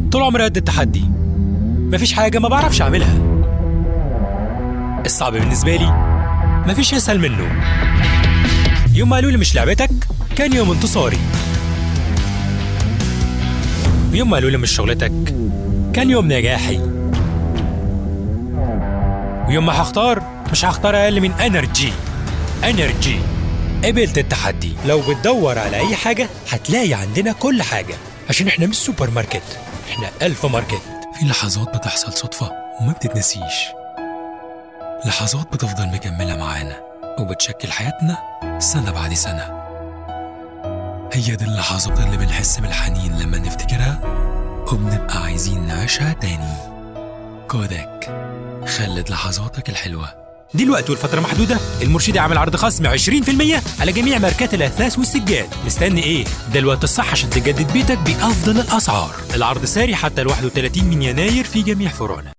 طول عمري قد التحدي مفيش حاجة ما بعرفش أعملها الصعب بالنسبة لي مفيش أسهل منه يوم ما قالوا لي مش لعبتك كان يوم انتصاري ويوم ما قالوا لي مش شغلتك كان يوم نجاحي ويوم ما هختار مش هختار أقل من انرجي انرجي قبلت التحدي لو بتدور على أي حاجة هتلاقي عندنا كل حاجة عشان احنا مش سوبر ماركت احنا ألف ماركت في لحظات بتحصل صدفة وما بتتنسيش لحظات بتفضل مكملة معانا وبتشكل حياتنا سنة بعد سنة هي دي اللحظات اللي بنحس بالحنين لما نفتكرها وبنبقى عايزين نعيشها تاني كوداك خلد لحظاتك الحلوة دلوقتي والفترة محدودة المرشدي عامل عرض خصم 20% على جميع ماركات الأثاث والسجاد مستني إيه؟ ده الوقت الصح عشان تجدد بيتك بأفضل الأسعار العرض ساري حتى ال 31 من يناير في جميع فروعنا